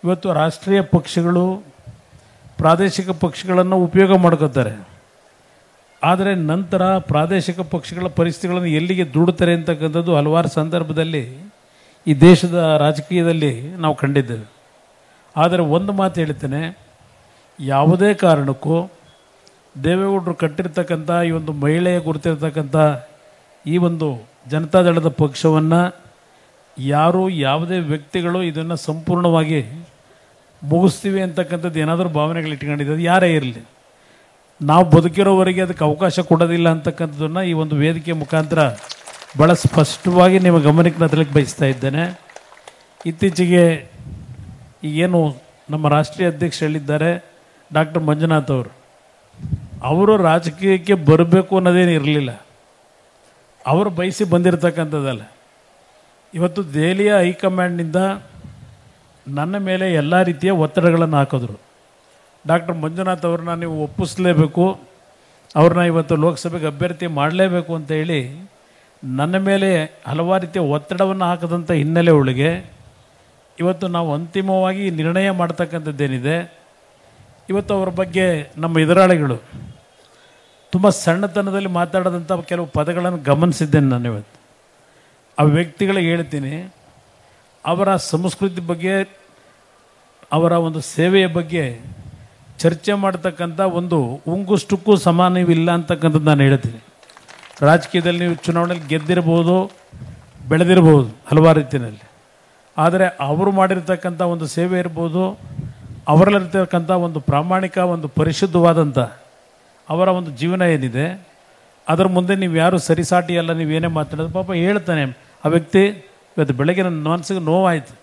ಇವತ್ತು ರಾಷ್ಟ್ರೀಯ ಪಕ್ಷಗಳು ಪ್ರಾದೇಶಿಕ ಪಕ್ಷಗಳನ್ನು ಉಪಯೋಗ ಮಾಡ್ಕೋತಾರೆ ಆದರೆ ನಂತರ ಪ್ರಾದೇಶಿಕ ಪಕ್ಷಗಳ ಪರಿಸ್ಥಿತಿಗಳನ್ನು ಎಲ್ಲಿಗೆ ದುಡುತ್ತಾರೆ ಅಂತಕ್ಕಂಥದ್ದು ಹಲವಾರು ಸಂದರ್ಭದಲ್ಲಿ ಈ ದೇಶದ ರಾಜಕೀಯದಲ್ಲಿ ನಾವು ಕಂಡಿದ್ದೇವೆ ಆದರೆ ಒಂದು ಮಾತು ಹೇಳ್ತೇನೆ ಯಾವುದೇ ಕಾರಣಕ್ಕೂ ದೇವೇಗೌಡರು ಕಟ್ಟಿರ್ತಕ್ಕಂಥ ಈ ಒಂದು ಮಹಿಳೆಯ ಗುರುತಿರ್ತಕ್ಕಂಥ ಈ ಒಂದು ಜನತಾದಳದ ಪಕ್ಷವನ್ನು ಯಾರು ಯಾವುದೇ ವ್ಯಕ್ತಿಗಳು ಇದನ್ನು ಸಂಪೂರ್ಣವಾಗಿ ಮುಗಿಸ್ತೀವಿ ಅಂತಕ್ಕಂಥದ್ದು ಏನಾದರೂ ಭಾವನೆಗಳು ಇಟ್ಕೊಂಡಿದ್ದು ಯಾರೇ ಇರಲಿ ನಾವು ಬದುಕಿರೋವರೆಗೆ ಅದಕ್ಕೆ ಅವಕಾಶ ಕೊಡೋದಿಲ್ಲ ಅಂತಕ್ಕಂಥದ್ದನ್ನು ಈ ಒಂದು ವೇದಿಕೆ ಮುಖಾಂತರ ಭಾಳ ಸ್ಪಷ್ಟವಾಗಿ ನಿಮ್ಮ ಗಮನಕ್ಕೆ ನಾನು ತರಲಿಕ್ಕೆ ಬಯಸ್ತಾ ಇದ್ದೇನೆ ಇತ್ತೀಚೆಗೆ ಈಗೇನು ನಮ್ಮ ರಾಷ್ಟ್ರೀಯ ಅಧ್ಯಕ್ಷ ಹೇಳಿದ್ದಾರೆ ಡಾಕ್ಟರ್ ಮಂಜುನಾಥ್ ಅವರು ಅವರು ರಾಜಕೀಯಕ್ಕೆ ಬರಬೇಕು ಅನ್ನೋದೇನು ಇರಲಿಲ್ಲ ಅವರು ಬಯಸಿ ಬಂದಿರತಕ್ಕಂಥದ್ದಲ್ಲ ಇವತ್ತು ದೆಹಲಿಯ ಹೈಕಮಾಂಡ್ನಿಂದ ನನ್ನ ಮೇಲೆ ಎಲ್ಲ ರೀತಿಯ ಒತ್ತಡಗಳನ್ನು ಹಾಕಿದ್ರು ಡಾಕ್ಟರ್ ಮಂಜುನಾಥ್ ಅವ್ರನ್ನ ನೀವು ಒಪ್ಪಿಸಲೇಬೇಕು ಅವ್ರನ್ನ ಇವತ್ತು ಲೋಕಸಭೆಗೆ ಅಭ್ಯರ್ಥಿ ಮಾಡಲೇಬೇಕು ಅಂತ ಹೇಳಿ ನನ್ನ ಮೇಲೆ ಹಲವಾರು ರೀತಿಯ ಒತ್ತಡವನ್ನು ಹಾಕದಂಥ ಹಿನ್ನೆಲೆ ಒಳಗೆ ಇವತ್ತು ನಾವು ಅಂತಿಮವಾಗಿ ನಿರ್ಣಯ ಮಾಡ್ತಕ್ಕಂಥದ್ದೇನಿದೆ ಇವತ್ತು ಅವರ ಬಗ್ಗೆ ನಮ್ಮ ಎದುರಾಳಿಗಳು ತುಂಬ ಸಣ್ಣತನದಲ್ಲಿ ಮಾತಾಡೋದಂಥ ಕೆಲವು ಪದಗಳನ್ನು ಗಮನಿಸಿದ್ದೇನೆ ನಾನು ಇವತ್ತು ಆ ವ್ಯಕ್ತಿಗಳಿಗೆ ಹೇಳ್ತೀನಿ ಅವರ ಸಂಸ್ಕೃತಿ ಬಗ್ಗೆ ಅವರ ಒಂದು ಸೇವೆಯ ಬಗ್ಗೆ ಚರ್ಚೆ ಮಾಡ್ತಕ್ಕಂಥ ಒಂದು ಉಂಗುಷ್ಟಕ್ಕೂ ಸಮಾನವಿಲ್ಲ ಅಂತಕ್ಕಂಥದ್ದು ನಾನು ಹೇಳ್ತೀನಿ ರಾಜಕೀಯದಲ್ಲಿ ನೀವು ಚುನಾವಣೆಯಲ್ಲಿ ಗೆದ್ದಿರ್ಬೋದು ಬೆಳೆದಿರ್ಬೋದು ಹಲವಾರು ರೀತಿಯಲ್ಲಿ ಆದರೆ ಅವರು ಮಾಡಿರ್ತಕ್ಕಂಥ ಒಂದು ಸೇವೆ ಇರ್ಬೋದು ಅವರಲ್ಲಿರ್ತಕ್ಕಂಥ ಒಂದು ಪ್ರಾಮಾಣಿಕ ಒಂದು ಪರಿಶುದ್ಧವಾದಂಥ ಅವರ ಒಂದು ಜೀವನ ಏನಿದೆ ಅದರ ಮುಂದೆ ನೀವು ಯಾರು ಸರಿಸಾಟಿ ಅಲ್ಲ ನೀವೇನೇ ಮಾತಾಡೋದು ಪಾಪ ಹೇಳ್ತಾನೆ ಆ ವ್ಯಕ್ತಿ ಇವತ್ತು ಬೆಳಗ್ಗೆ ನನ್ನ ಮನಸ್ಸಿಗೆ ನೋವಾಯಿತು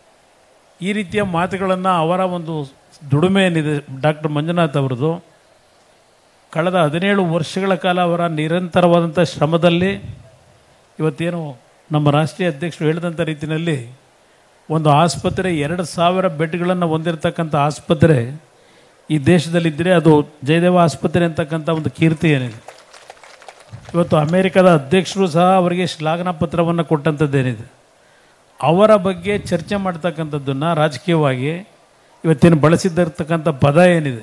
ಈ ರೀತಿಯ ಮಾತುಗಳನ್ನು ಅವರ ಒಂದು ದುಡಿಮೆ ಏನಿದೆ ಡಾಕ್ಟರ್ ಮಂಜುನಾಥ್ ಅವರದು ಕಳೆದ ಹದಿನೇಳು ವರ್ಷಗಳ ಕಾಲ ಅವರ ನಿರಂತರವಾದಂಥ ಶ್ರಮದಲ್ಲಿ ಇವತ್ತೇನು ನಮ್ಮ ರಾಷ್ಟ್ರೀಯ ಅಧ್ಯಕ್ಷರು ಹೇಳಿದಂಥ ರೀತಿಯಲ್ಲಿ ಒಂದು ಆಸ್ಪತ್ರೆ ಎರಡು ಸಾವಿರ ಬೆಡ್ಗಳನ್ನು ಹೊಂದಿರತಕ್ಕಂಥ ಆಸ್ಪತ್ರೆ ಈ ದೇಶದಲ್ಲಿದ್ದರೆ ಅದು ಜಯದೇವ ಆಸ್ಪತ್ರೆ ಅಂತಕ್ಕಂಥ ಒಂದು ಕೀರ್ತಿ ಏನಿದೆ ಇವತ್ತು ಅಮೇರಿಕದ ಅಧ್ಯಕ್ಷರು ಸಹ ಅವರಿಗೆ ಶ್ಲಾಘನಾ ಪತ್ರವನ್ನು ಕೊಟ್ಟಂಥದ್ದೇನಿದೆ ಅವರ ಬಗ್ಗೆ ಚರ್ಚೆ ಮಾಡ್ತಕ್ಕಂಥದ್ದನ್ನು ರಾಜಕೀಯವಾಗಿ ಇವತ್ತೇನು ಬಳಸಿದ್ದಿರ್ತಕ್ಕಂಥ ಪದ ಏನಿದೆ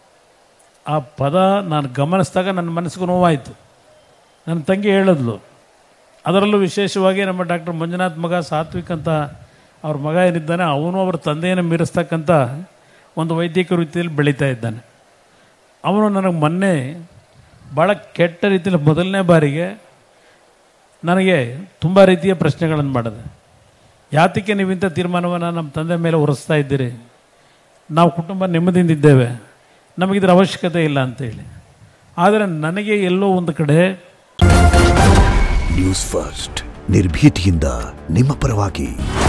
ಆ ಪದ ನಾನು ಗಮನಿಸಿದಾಗ ನನ್ನ ಮನಸ್ಸಿಗೂ ನೋವಾಯಿತು ನನ್ನ ತಂಗಿ ಹೇಳಿದ್ಲು ಅದರಲ್ಲೂ ವಿಶೇಷವಾಗಿ ನಮ್ಮ ಡಾಕ್ಟರ್ ಮಂಜುನಾಥ್ ಮಗ ಸಾತ್ವಿಕ್ ಅಂತ ಅವ್ರ ಮಗ ಏನಿದ್ದಾನೆ ಅವನು ಅವರ ತಂದೆಯನ್ನು ಮೀರಿಸ್ತಕ್ಕಂಥ ಒಂದು ವೈದ್ಯಕೀಯ ವೃತ್ತಿಯಲ್ಲಿ ಬೆಳೀತಾ ಇದ್ದಾನೆ ಅವನು ನನಗೆ ಮೊನ್ನೆ ಭಾಳ ಕೆಟ್ಟ ರೀತಿಯಲ್ಲಿ ಮೊದಲನೇ ಬಾರಿಗೆ ನನಗೆ ತುಂಬ ರೀತಿಯ ಪ್ರಶ್ನೆಗಳನ್ನು ಮಾಡಿದೆ ಯಾತಕ್ಕೆ ನೀವು ಇಂಥ ತೀರ್ಮಾನವನ್ನು ನಮ್ಮ ತಂದೆ ಮೇಲೆ ಹೊರಿಸ್ತಾ ಇದ್ದೀರಿ ನಾವು ಕುಟುಂಬ ನೆಮ್ಮದಿಯಿಂದ ಇದ್ದೇವೆ ನಮಗಿದ್ರ ಅವಶ್ಯಕತೆ ಇಲ್ಲ ಅಂತೇಳಿ ಆದರೆ ನನಗೆ ಎಲ್ಲೋ ಒಂದು ಕಡೆ ನ್ಯೂಸ್ ಫಸ್ಟ್ ನಿರ್ಭೀತಿಯಿಂದ ನಿಮ್ಮ ಪರವಾಗಿ